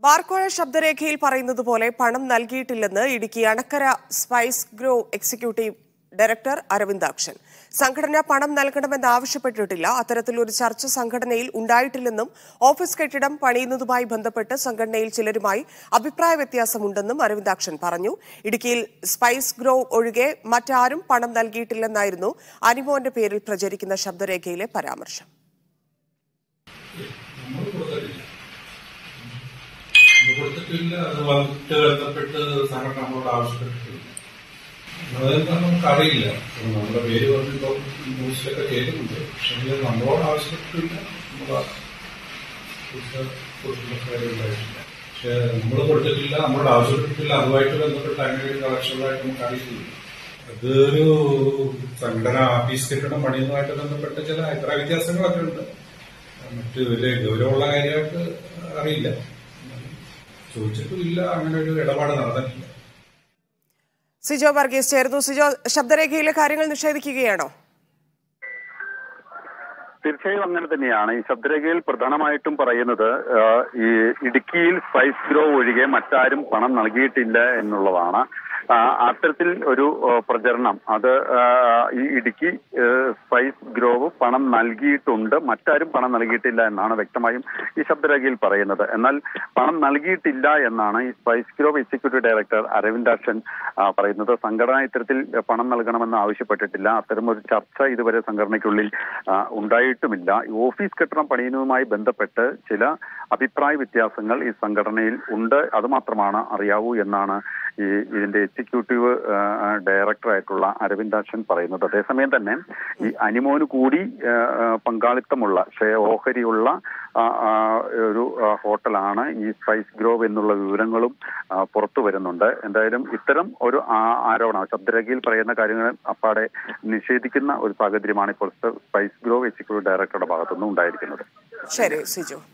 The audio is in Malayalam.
ബാർക്കോഴ ശബ്ദരേഖയിൽ പറയുന്നത് പോലെ പണം നൽകിയിട്ടില്ലെന്ന് Idukki Anakkara spice grow executive director Aravindakshan സംഘടന പണം നൽകണമെന്ന് ആവശ്യപ്പെട്ടിട്ടില്ല അത്തരത്തിലൊരു ചർച്ച സംഘടനയിൽ ഉണ്ടായിട്ടില്ലെന്നും ഓഫീസ് കെട്ടിടം പണിയുന്നതുമായി ബന്ധപ്പെട്ട് സംഘടനയിൽ ചിലരുമായി അഭിപ്രായ വ്യത്യാസമുണ്ടെന്നും അരവിന്ദാക്ഷൻ പറഞ്ഞു ഇടുക്കിയിൽ സ്പൈസ് ഗ്രോ ഒഴികെ മറ്റാരും പണം നൽകിയിട്ടില്ലെന്നായിരുന്നു അനിമോന്റെ പേരിൽ പ്രചരിക്കുന്ന ശബ്ദരേഖയിലെ പരാമർശം നമ്മൾ കൊടുത്തിട്ടില്ല നമ്മൾ കൊടുത്തിട്ടില്ല അത് വന്നിട്ട് ബന്ധപ്പെട്ട് സംഘടന നമ്മളോട് ആവശ്യപ്പെട്ടിട്ടില്ല അതെന്താ നമുക്ക് അറിയില്ല നമ്മുടെ പേര് പറഞ്ഞിപ്പോ ന്യൂസിലൊക്കെ കേൾക്കുന്നുണ്ട് പക്ഷെ ഇത് നമ്മളോട് ആവശ്യപ്പെട്ടിട്ടില്ല നമ്മുടെ കൊടുക്കുന്ന കാര്യമുണ്ടായിട്ടില്ല പക്ഷെ നമ്മൾ കൊടുത്തിട്ടില്ല നമ്മളോട് ആവശ്യപ്പെട്ടിട്ടില്ല അതുമായിട്ട് ബന്ധപ്പെട്ട് അങ്ങനെ ഒരു കളക്ഷനായിട്ട് നമുക്ക് അറിയില്ല അതൊരു സംഘടന ആഫീസ് കെട്ടിടം പണിയുന്നതുമായിട്ട് ബന്ധപ്പെട്ട ചില അഭിപ്രായ വ്യത്യാസങ്ങളൊക്കെ ഉണ്ട് മറ്റ് വലിയ ഗൗരവമുള്ള കാര്യമായിട്ട് അറിയില്ല ചോദിച്ചിട്ടുമില്ല അങ്ങനെ ഒരു ഇടപാട് നടന്നിട്ടില്ല സിജോ വർഗീസ് ചേർന്നു സിജോ ശബ്ദരേഖയിലെ കാര്യങ്ങൾ നിഷേധിക്കുകയാണോ തീർച്ചയായും അങ്ങനെ തന്നെയാണ് ഈ ശബ്ദരേഖയിൽ പ്രധാനമായിട്ടും പറയുന്നത് ആ, ഈ ഇടുക്കിയിൽ സ്പൈസ് ഗ്രോ ഒഴികെ മറ്റാരും പണം നൽകിയിട്ടില്ല എന്നുള്ളതാണ് ആ, അത്തരത്തിൽ ഒരു ആ, പ്രചരണം അത് ആ, ഈ ഇടുക്കി ആ, സ്പൈസ് ഗ്രോവ് പണം നൽകിയിട്ടുണ്ട് മറ്റാരും പണം നൽകിയിട്ടില്ല എന്നാണ് വ്യക്തമായും ഈ ശബ്ദരേഖയിൽ പറയുന്നത് എന്നാൽ പണം നൽകിയിട്ടില്ല എന്നാണ് ഈ spice grove executive director Aravindakshan ആ, പറയുന്നത് സംഘടന ഇത്തരത്തിൽ പണം നൽകണമെന്ന് ആവശ്യപ്പെട്ടിട്ടില്ല അത്തരം ഒരു ചർച്ച ഇതുവരെ സംഘടനയ്ക്കുള്ളിൽ ആ, ഉണ്ടായിട്ടുമില്ല ഈ ഓഫീസ് കെട്ടിടം പണിയുന്നതുമായി ബന്ധപ്പെട്ട് ചില അഭിപ്രായ വ്യത്യാസങ്ങൾ ഈ സംഘടനയിൽ ഉണ്ട് അത് മാത്രമാണ് അറിയാവൂ എന്നാണ് ഈ ഇതിന്റെ എക്സിക്യൂട്ടീവ് ആ, ഡയറക്ടറായിട്ടുള്ള അരവിന്ദാക്ഷൻ പറയുന്നത് അതേസമയം തന്നെ ഈ അനിമോന് കൂടി ആ, ആ, പങ്കാളിത്തമുള്ള ഷെയർ ഓഹരിയുള്ള ആ, ആ, ഒരു ആ, ഹോട്ടലാണ് ഈ സ്പൈസ് ഗ്രോവ് എന്നുള്ള വിവരങ്ങളും ആ, പുറത്തു വരുന്നുണ്ട് എന്തായാലും ഇത്തരം ഒരു ആ- ആരോപണം ശബ്ദരേഖയിൽ പറയുന്ന കാര്യങ്ങൾ അപ്പാടെ നിഷേധിക്കുന്ന ഒരു സാഹചര്യമാണ് ഇപ്പോൾ സ്പൈസ് ഗ്രോവ് എക്സിക്യൂട്ടീവ് ഡയറക്ടറുടെ ഭാഗത്തുനിന്ന് ഉണ്ടായിരിക്കുന്നത് ശരി സിജോ